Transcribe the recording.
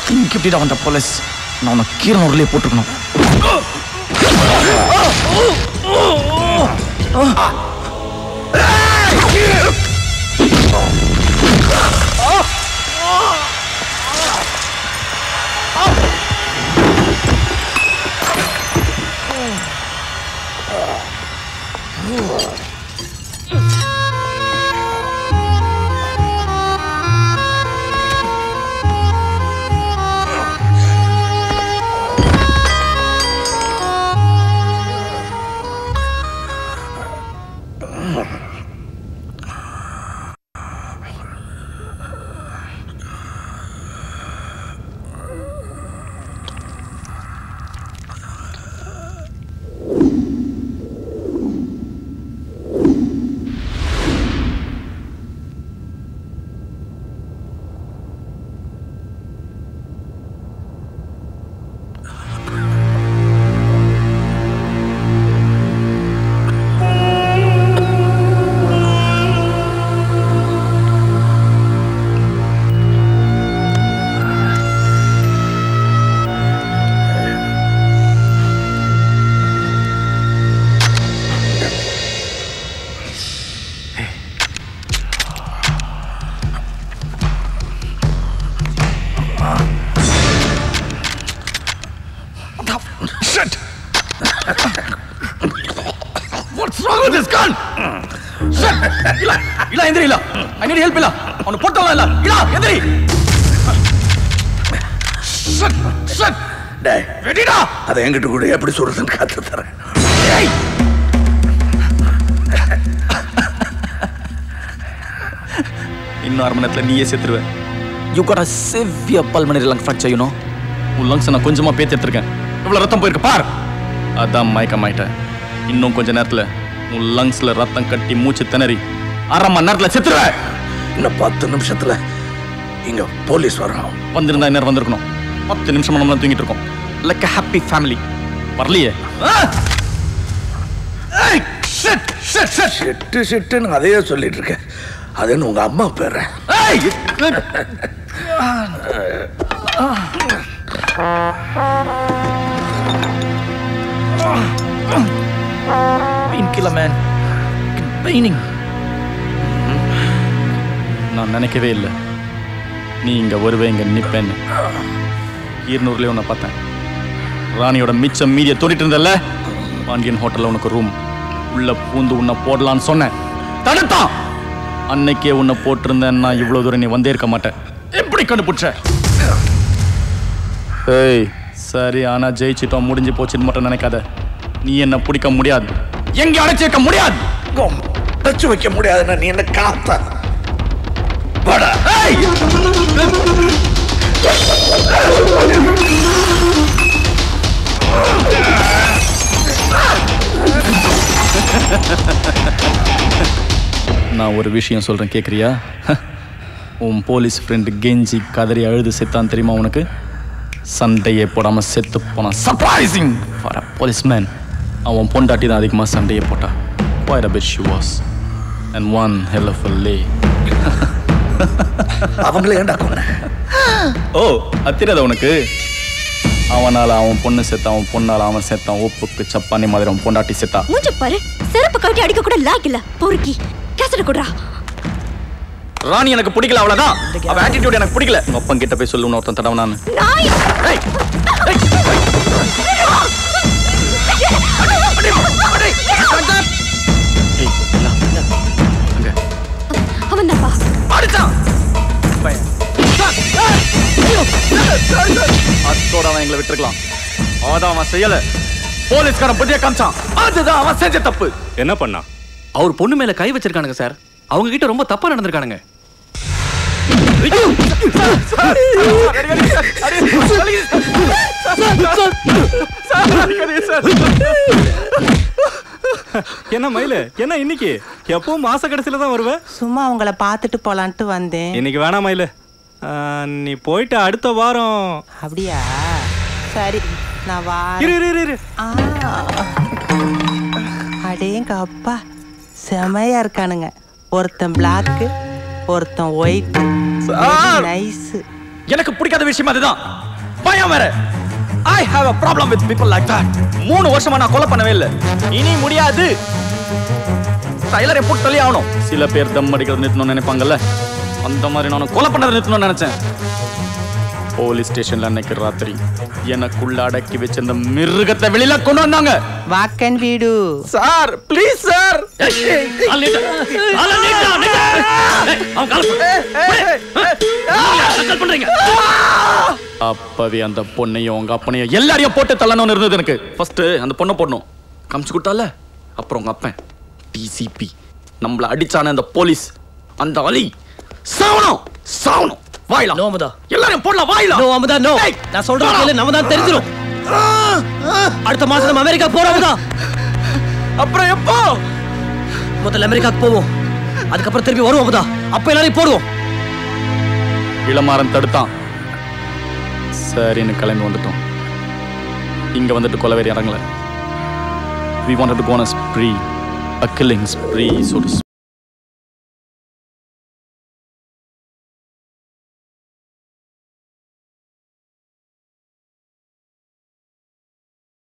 இங்க எப்படிடா வந்த போலீஸ் நான் உன்னை கீரனூர்லயே போட்டுக்கணும் Shit! What's wrong with this gun? Shit! இல்ல இல்ல எந்திரி இல்ல ஐ நீட் ஹெல்ப் இல்ல அவனை போட்டவன் இல்ல இல்ல எந்திரி Shit! Shit! டேய் வெடிடா அதை என்கிட்ட கூட எப்படி சொல்றதுன்னு காத்து தரேன் ஏய் இன்னும் அரை மணி நேரத்துல நீயே செத்துருவ you got a severe pulmonary lung fracture you know உன் லங்ஸ் நான் கொஞ்சமா பேத்து எடுத்திருக்கேன் இவ்வளவு ரத்தம் போயிருக்கு பார் அதான் மயக்கமாயிட்டேன் இன்னும் கொஞ்ச நேரத்துல உன் லங்ஸ்ல ரத்தம் கட்டி மூச்சு திணறி அரை மணி நேரத்துல செத்துருவ இன்னும் பத்து நிமிஷத்துல இங்க போலீஸ் வரும் வந்திருந்தா நேரம் வந்திருக்கணும் பத்து நிமிஷம் நம்ம தூங்கிட்டு இருக்கோம் லைக் a ஹாப்பி ஃபேமிலி வரலையே ஷிட் ஷிட் ஷிட் ஷிட்டு ஷிட்டுன்னு அதையே சொல்லிட்டு இருக்கேன் அதுன்னு உங்க அம்மா பேரு ஏய் பெயின் கில்லர் மேன் பெயினிங் நான் நினைக்கவே இல்லை நீ இங்க வருவே இங்க நிப்பேன்னு ஈர்நூறுலேயே உன்னை பார்த்தேன் ராணியோட மிச்சம் மீதியை தோண்டிட்டு இருந்தல்ல பாண்டியன் ஹோட்டல்ல உனக்கு ரூம் உள்ள பூந்து உன்னை போடலான்னு சொன்னேன் தடுத்தான் அன்னைக்கே உன்னை போட்டிருந்தேன் நான் இவ்வளவு தூரம் நீ வந்தே இருக்க மாட்டேன் எப்படி கண்டுபிடிச்ச ஏய் சரி ஆனா ஜெயிச்சிட்டோம் முடிஞ்சு போச்சுன்னு மட்டும் நினைக்காத நீ என்ன பிடிக்க முடியாது எங்க அடைச்சிருக்க முடியாது வச்சு வைக்க முடியாதுன்னா நீ என்ன காத்த வாடா ஏய்! நான் ஒரு விஷயம் சொல்றேன் கேக்குறியா உன் போலீஸ் ஃப்ரெண்டு கெஞ்சி கதறி அழுது செத்தான் தெரியுமா உனக்கு சண்டையே போடாம செத்து போனான் சர்ப்ரைசிங் ஃபார் அ போலீஸ்மேன் அவன் பொண்டாட்டி தான் அதிகமாக சண்டையை போட்டா quite a bit she was and one hell of a lay அவங்களே ஏன்டா கொன்ன ஓ அத்திரத உனக்கு அவனால அவன் பொண்ணு செத்தான் அவன் பொண்ணால அவன் செத்தான் ஒப்புக்கு சப்பானி மாதிரி அவன் பொண்டாட்டி செத்தா மூஞ்ச பாரு செருப்பு கழட்டி அடிக்க கூட லாக் இல்ல பொறுக்கி கேசட் குடுறா ராணி எனக்கு பிடிக்கல அவ்வளவுதான் அவ ஆட்டிடியூட் எனக்கு பிடிக்கல உங்க அப்பன் கிட்ட போய் சொல்லு ஒருத்தன் தடவை நான் நாய் அவன் தான்ப்பா அடிச்சான் அத்தோட அவன் எங்களை விட்டுருக்கலாம் அதான் அவன் செய்யல போலீஸ்காரன் புதிய காமிச்சான் அதுதான் அவன் செஞ்ச தப்பு என்ன பண்ணா அவர் பொண்ணு மேல கை வச்சிருக்கானுங்க சார் அவங்க கிட்ட ரொம்ப தப்பா நடந்திருக்கானுங்க என்ன மயிலு என்ன இன்னைக்கு எப்பவும் மாச கடைசியில தான் வருவ சும்மா உங்களை பார்த்துட்டு போலான்ட்டு வந்தேன் இன்னைக்கு வேணாம் மயிலு ஆ, நீ போயிட்டு அடுத்த வாரம் அப்படியா சரி நான் வா இரு இரு இரு, இரு அடேங்க அப்பா செமையா இருக்கானுங்க ஒருத்தன் பிளாக்கு ஒருத்தன் ஒயிட் நைஸ் எனக்கு பிடிக்காத விஷயம் அதுதான் பயம் வேற I have a problem with people like that மூணு வருஷமா நான் கொலை பண்ணவே இல்லை இனி முடியாது டைலரை போட்டு தள்ளி ஆகணும் சில பேர் தம் அடிக்கிறது நிறுத்தணும்னு நினைப்பாங்கல்ல அந்த மாதிரி நான் கொலை பண்ணதை நிறுத்தணும்னு நினைச்சேன் போலீஸ் ஸ்டேஷன்ல அன்னைக்கு ராத்திரி எனக்குள்ள அடக்கி வச்சிருந்த மிருகத்தை வெளியில கொண்டு வந்தாங்க வாக்கன் வீடு சார் ப்ளீஸ் சார் அப்பவே அந்த பொண்ணையும் உங்க அப்பனையும் எல்லாரையும் போட்டு தள்ளணும்னு இருந்தது எனக்கு ஃபர்ஸ்ட் அந்த பொண்ணை போடணும் காமிச்சு கொடுத்தால அப்புறம் உங்க அப்பன் டிசிபி நம்மள அடிச்சான அந்த போலீஸ் அந்த அலி சாவணும் சாவணும் வாயிலாம் நோ அமுதா எல்லாரையும் போடலாம் வாயிலாம் நோ அமுதா நோ ஏய், நான் சொல்றது கேளு நம்ம தான் தெரிஞ்சிரும் அடுத்த மாசம் நம்ம அமெரிக்கா போறோம் அமுதா அப்புறம் எப்போ முதல்ல அமெரிக்காக்கு போவோம் அதுக்கப்புறம் திரும்பி வருவோம் அமுதா அப்ப எல்லாரையும் போடுவோம் இளமாறன் தடுத்தான் சரின்னு கிளம்பி வந்துட்டோம் இங்க வந்துட்டு கொலவேரி இறங்கல we wanted to go on a spree a killing spree so to